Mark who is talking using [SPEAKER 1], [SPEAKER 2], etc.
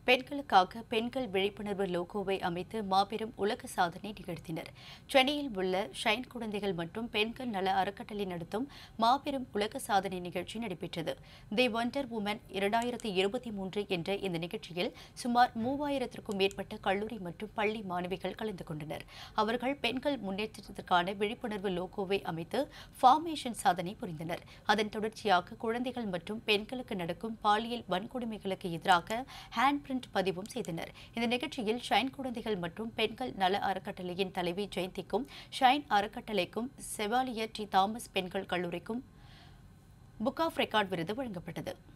[SPEAKER 1] பெண்களுக்காக பெண்கள் விழிப்புணர்வு லோகோவை அமைத்து மாபெரும் உலக சாதனை நிகழ்த்தினர் சென்னையில் உள்ள ஷைன் குழந்தைகள் மற்றும் பெண்கள் நல அறக்கட்டளை நடத்தும் மாபெரும் உலக சாதனை நிகழ்ச்சி நடைபெற்றது தி வண்டர் உமன் இரண்டாயிரத்தி இருபத்தி மூன்று என்ற இந்த நிகழ்ச்சியில் சுமார் மூவாயிரத்திற்கும் மேற்பட்ட கல்லூரி மற்றும் பள்ளி மாணவிகள் கலந்து கொண்டனர் அவர்கள் பெண்கள் முன்னேற்றத்திற்கான விழிப்புணர்வு லோகோவை அமைத்து ஃபார்மேஷன் சாதனை புரிந்தனர் அதன் தொடர்ச்சியாக குழந்தைகள் மற்றும் பெண்களுக்கு நடக்கும் பாலியல் வன்கொடுமைகளுக்கு எதிராக ஹேண்ட் பிரிண்ட் பதிவும் செய்தனர் இந்த நிகழ்ச்சியில் ஷைன் குழந்தைகள் மற்றும் பெண்கள் நல அறக்கட்டளையின் தலைவி ஜெயந்திக்கும் ஷைன் அறக்கட்டளைக்கும் செவாலியர் டி தாமஸ் பெண்கள் கல்லூரிக்கும் புக் ஆஃப் ரெக்கார்ட் விருது வழங்கப்பட்டது